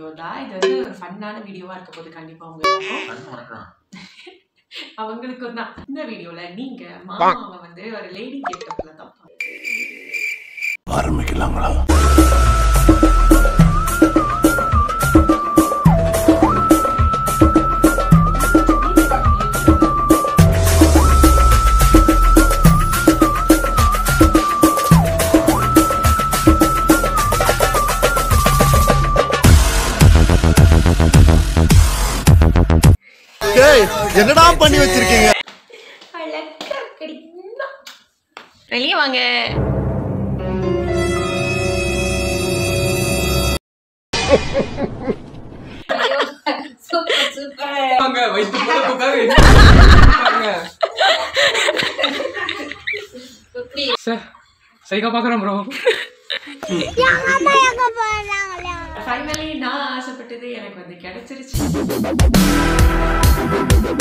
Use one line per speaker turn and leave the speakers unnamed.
Video தான் இது வந்து ஒரு ஃபன்னான வீடியோவா இருக்க போது கண்டிப்பா உங்களுக்கு
கண்ணு உனக்குதான்.
அவங்களுக்கும் தான் இந்த வீடியோல நீங்க மாமாவை வந்து ஒரு லேடி கெட்டப்ல தான் பாப்பீங்க.
ஆரம்பிக்கலாங்களா
டேய் என்னடா பண்ணி வச்சிருக்கீங்க
அழகா கிடைக்குமா? வெளியே வாங்க
சூப்பர் சூப்பர்
வாங்க, வயித்து பொழப்புக்காக என்ன வாங்க.
எப்படி
சே, சைகா பாக்குறேன் ப்ரோ
ஃபைனலி நான் ஆசைப்பட்டது எனக்கு வந்து கிடைச்சிருச்சு